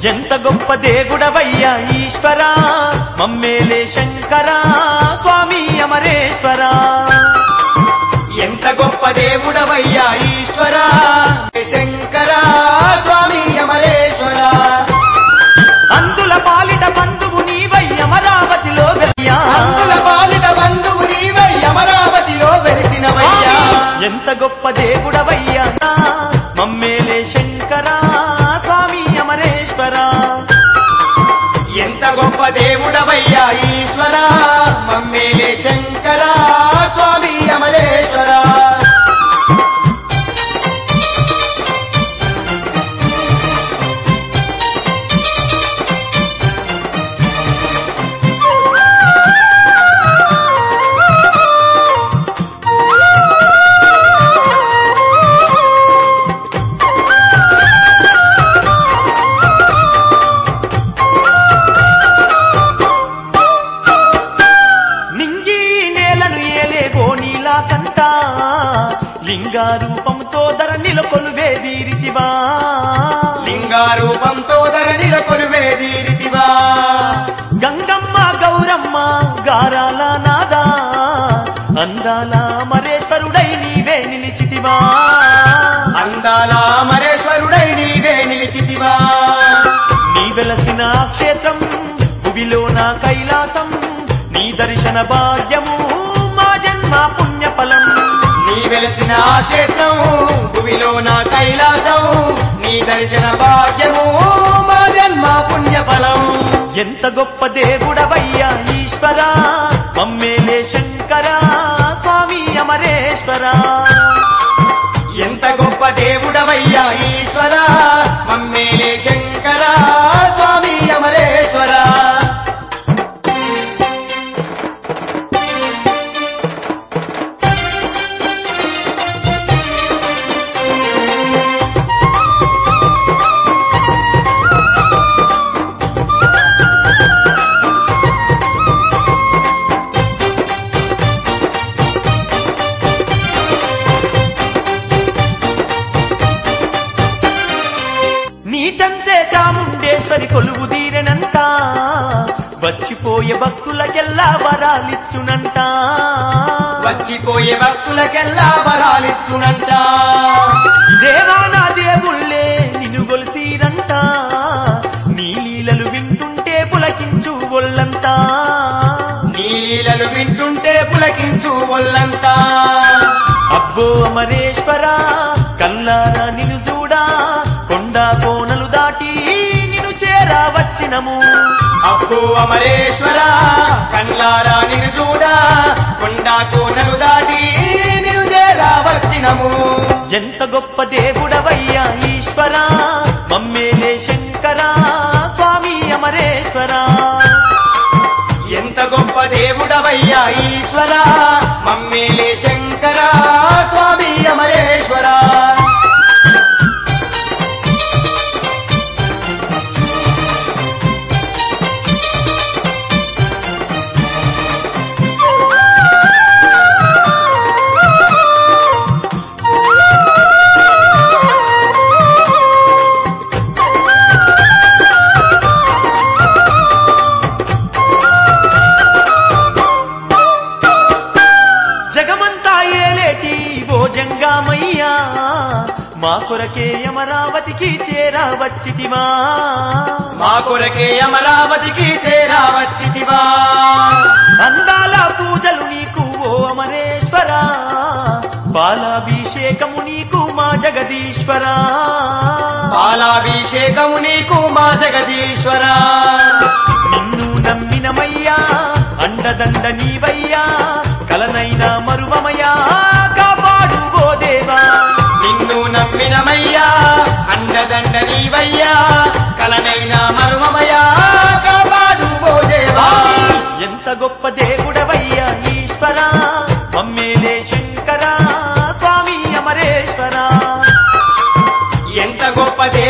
ఎంత గొప్ప దేవుడవయ్యా ఈశ్వరా మమ్మేలే శంకరా స్వామి అమరేశ్వరా ఎంత గొప్ప దేవుడవయ్యా ఈశ్వర శంకర స్వామి అమరేశ్వర అందుల పాలిట బంధువు నీవై అమరావతిలో వెయ్యా అందుల బాలిట బంధువు నీవై అమరావతిలో వెలిసినవయ్యా ఎంత గొప్ప దేవుడవయ్యా మమ్మేలే శంకరా స్వామి అమరేశ్వరా ఎంత గొప్ప దేవుడవయ్యా ఈశ్వర మమ్మేలే శంకర స్వామి అమరేశ్వర నింగి నేలను ఏలే గోనీలా కంట లింగారూపంతో ధరణిల కొలువే దీరితివా లింగారూపంతో ధరణిల కొలువేదీరితివా గంగమ్మ గౌరమ్మ గారాల నాదా అందాల మరేశ్వరుడై నీవే నిలిచితివా అందాల అమరేశ్వరుడై నీవే నిలిచితివా నీ వెలసిన క్షేత్రం భువిలో నా కైలాసం నీ దర్శన భాగ్యము మా జన్మ పుణ్యఫలం నీ వెలసిన ఆ క్షేత్రం భూమిలో నా కైలాసం నీ దర్శన భాగ్యము మా జన్మ పుణ్యఫలం ఎంత గొప్ప దేవుడవయ్యా ఈశ్వరా మమ్మేలే శంకరా స్వామి అమరేశ్వరా ఎంత గొప్ప దేవుడవయ్యా ఈశ్వర మమ్మేలే శంకర స్వామి అమరేశ్వర నీ చంతే చాముండేశ్వరి కొలువు తీరెనంట వచ్చిపోయే భక్తులకెల్లా వరాలిచ్చునంట వచ్చిపోయే భక్తులకెల్లా వరాలిచ్చునంట దేవానా దేవుళ్ళే నిన్ను గొలిసిరంట నీ లీలలు వింటుంటే పులకించు ఒళ్ళంతా నీలలు వింటుంటే పులకించు ఒళ్ళంతా అబ్బో అమరేశ్వర కల్లారా నిన్ను చూడా కొండ కోనలు దాటి నిన్ను చేరా వచ్చినము అబ్బో అమరేశ్వర కన్లారా నిన్ను చూడా కొండా కోనలు దాటి నిన్ను చేరా వచ్చినము ఎంత గొప్ప దేవుడవయ్యా ఈశ్వర మమ్మేలే శంకరా స్వామి అమరేశ్వర ఎంత గొప్ప దేవుడవయ్యా ఈశ్వర మమ్మేలే శంకర స్వామి అమరేశ్వర జగమంతా ఏలేటి ఓ జంగామయ్యా మా కొరకే అమరావతికి చేరా వచ్చితిమా మా కొరకే అమరావతికి చేరా వచ్చితివా అందాల పూజలు నీకు ఓ అమరేశ్వర బాలాభిషేకము నీకు మా జగదీశ్వరా పాలాభిషేకము నీకు మా జగదీశ్వర నిన్ను నమ్మినమయ్యా అండదండ నీవయ్యా కలనైనా మరువమయ్యా కాపాడు ఓ దేవా నిన్ను నమ్మినమయ్యా అండదండ నీవయ్యా కలనైనా మరుమమయా కాపాడు ఓ దేవా ఎంత గొప్ప దేవుడవయ్యా ఈశ్వర మమ్మేలే శంకరా స్వామి అమరేశ్వరా ఎంత గొప్ప